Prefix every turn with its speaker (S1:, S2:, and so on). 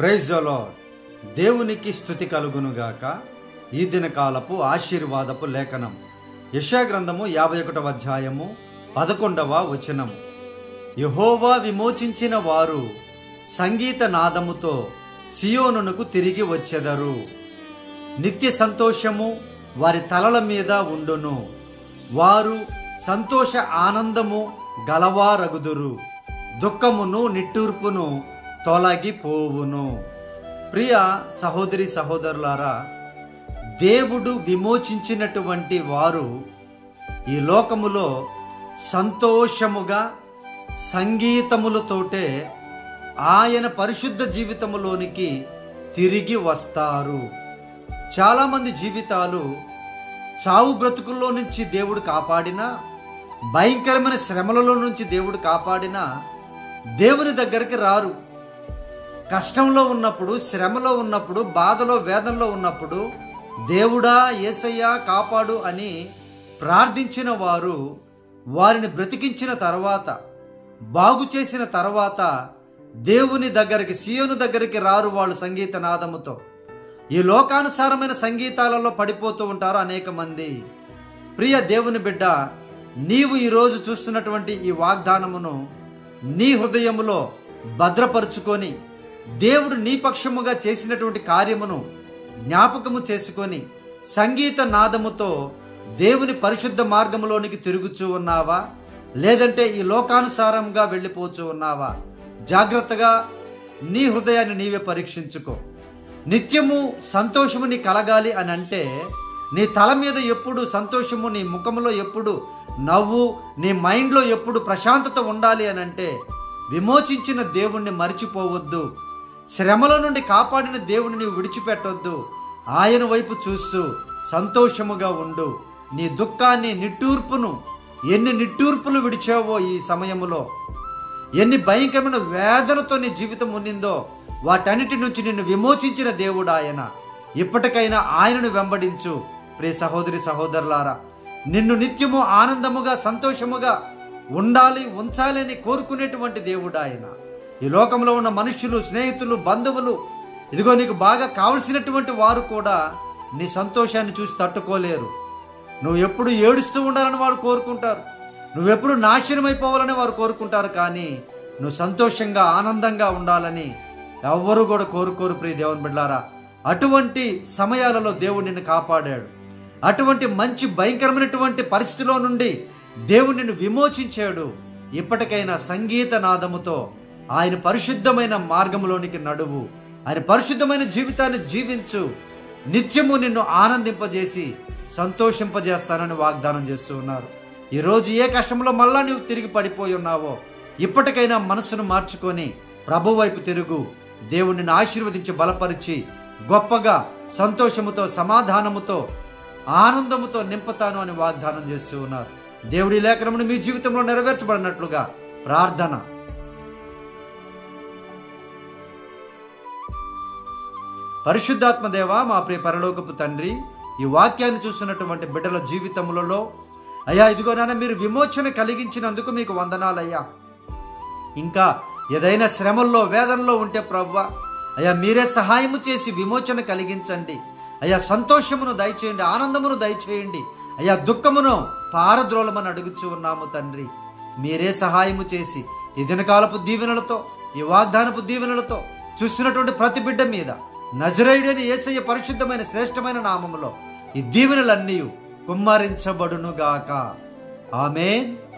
S1: praise lord దేవునికి స్థుతి కలుగునుగాక ఈ దినకాలపు ఆశీర్వాదపు లేఖనం యశా గ్రంథము యాభై ఒకటవ అధ్యాయము పదకొండవ వచనం యహోవా విమోచించిన వారు సంగీత నాదముతో సియోనునకు తిరిగి వచ్చెదరు నిత్య సంతోషము వారి తలల మీద ఉండును వారు సంతోష ఆనందము గలవారగుదురు దుఃఖమును నిట్టూర్పును తొలగిపోవును ప్రియ సహోదరి సహోదరులారా దేవుడు విమోచించినటువంటి వారు ఈ లోకములో సంతోషముగా సంగీతములతోటే ఆయన పరిశుద్ధ జీవితములోనికి తిరిగి వస్తారు చాలామంది జీవితాలు చావు బ్రతుకుల్లో నుంచి దేవుడు కాపాడినా భయంకరమైన శ్రమలలో నుంచి దేవుడు కాపాడినా దేవుని దగ్గరికి రారు కష్టంలో ఉన్నప్పుడు శ్రమలో ఉన్నప్పుడు బాధలో వేదనలో ఉన్నప్పుడు దేవుడా ఏసయ్యా కాపాడు అని ప్రార్థించిన వారు వారిని బ్రతికించిన తర్వాత బాగు చేసిన తర్వాత దేవుని దగ్గరికి సియోను దగ్గరికి రారు వాళ్ళు సంగీత నాదముతో ఈ లోకానుసారమైన సంగీతాలలో పడిపోతూ ఉంటారు అనేక మంది ప్రియ దేవుని బిడ్డ నీవు ఈరోజు చూస్తున్నటువంటి ఈ వాగ్దానమును నీ హృదయములో భద్రపరుచుకొని దేవుడు నీ పక్షముగా చేసినటువంటి కార్యమును జ్ఞాపకము చేసుకొని సంగీత నాదముతో దేవుని పరిశుద్ధ మార్గములోనికి తిరుగుచూ ఉన్నావా లేదంటే ఈ లోకానుసారంగా వెళ్ళిపోచూ ఉన్నావా జాగ్రత్తగా నీ హృదయాన్ని నీవే పరీక్షించుకో నిత్యము సంతోషము నీ కలగాలి అని అంటే నీ తల మీద ఎప్పుడు సంతోషము నీ ముఖములో ఎప్పుడు నవ్వు నీ మైండ్లో ఎప్పుడు ప్రశాంతత ఉండాలి అని అంటే విమోచించిన దేవుణ్ణి మరిచిపోవద్దు శ్రమల నుండి కాపాడిన దేవుని నీవు విడిచిపెట్టొద్దు ఆయన వైపు చూస్తూ సంతోషముగా ఉండు నీ దుఃఖాన్ని నిట్టూర్పును ఎన్ని నిట్టూర్పులు విడిచావో ఈ సమయములో ఎన్ని భయంకరమైన వేదనతో నీ జీవితం ఉన్నిందో వాటన్నిటి నుంచి నిన్ను విమోచించిన దేవుడు ఆయన ఇప్పటికైనా ఆయనను వెంబడించు ప్రియ సహోదరి సహోదరులారా నిన్ను నిత్యము ఆనందముగా సంతోషముగా ఉండాలి ఉంచాలి అని కోరుకునేటువంటి దేవుడు ఆయన ఈ లోకంలో ఉన్న మనుష్యులు స్నేహితులు బంధువులు ఇదిగో నీకు బాగా కావలసినటువంటి వారు కూడా నీ సంతోషాన్ని చూసి తట్టుకోలేరు నువ్వు ఎప్పుడు ఏడుస్తూ ఉండాలని వారు కోరుకుంటారు నువ్వెప్పుడు నాశనం అయిపోవాలని వారు కోరుకుంటారు కానీ నువ్వు సంతోషంగా ఆనందంగా ఉండాలని ఎవ్వరూ కూడా కోరుకోరు ప్రియ దేవుని బిడ్డారా అటువంటి సమయాలలో దేవుడు నిన్ను కాపాడాడు అటువంటి మంచి భయంకరమైనటువంటి పరిస్థితిలో నుండి దేవుడు నిన్ను విమోచించాడు ఇప్పటికైనా సంగీత నాదముతో ఆయన పరిశుద్ధమైన మార్గంలోనికి నడువు ఆయన పరిశుద్ధమైన జీవితాన్ని జీవించు నిత్యము నిన్ను ఆనందింపజేసి సంతోషింపజేస్తానని వాగ్దానం చేస్తూ ఉన్నారు ఈరోజు ఏ కష్టంలో మళ్ళా నువ్వు తిరిగి పడిపోయి ఉన్నావో ఇప్పటికైనా మనసును మార్చుకొని ప్రభు వైపు తిరుగు దేవుడిని ఆశీర్వదించి బలపరిచి గొప్పగా సంతోషముతో సమాధానముతో ఆనందముతో నింపుతాను అని వాగ్దానం చేస్తూ ఉన్నారు దేవుడి లేఖనమును మీ జీవితంలో నెరవేర్చబడినట్లుగా ప్రార్థన పరిశుద్ధాత్మ దేవ మా ప్రియ పరలోకపు తండ్రి ఈ వాక్యాన్ని చూస్తున్నటువంటి బిడ్డల జీవితములలో అయ్యా ఇదిగో నాన్న మీరు విమోచన కలిగించినందుకు మీకు వందనాలయ్యా ఇంకా ఏదైనా శ్రమల్లో వేదనలో ఉంటే ప్రవ్వ అయ్యా మీరే సహాయము చేసి విమోచన కలిగించండి అయ్యా సంతోషమును దయచేయండి ఆనందమును దయచేయండి అయ్యా దుఃఖమును పారద్రోలమని అడుగుచూ ఉన్నాము తండ్రి మీరే సహాయము చేసి ఈ దినకాలపు దీవెనలతో ఈ వాగ్దానపు దీవెనలతో చూస్తున్నటువంటి ప్రతి బిడ్డ మీద నజరేయుడని ఏసయ్య పరిశుద్ధమైన శ్రేష్టమైన నామములో ఈ దీవెనలన్నీ కుమ్మరించబడునుగాక ఆమెన్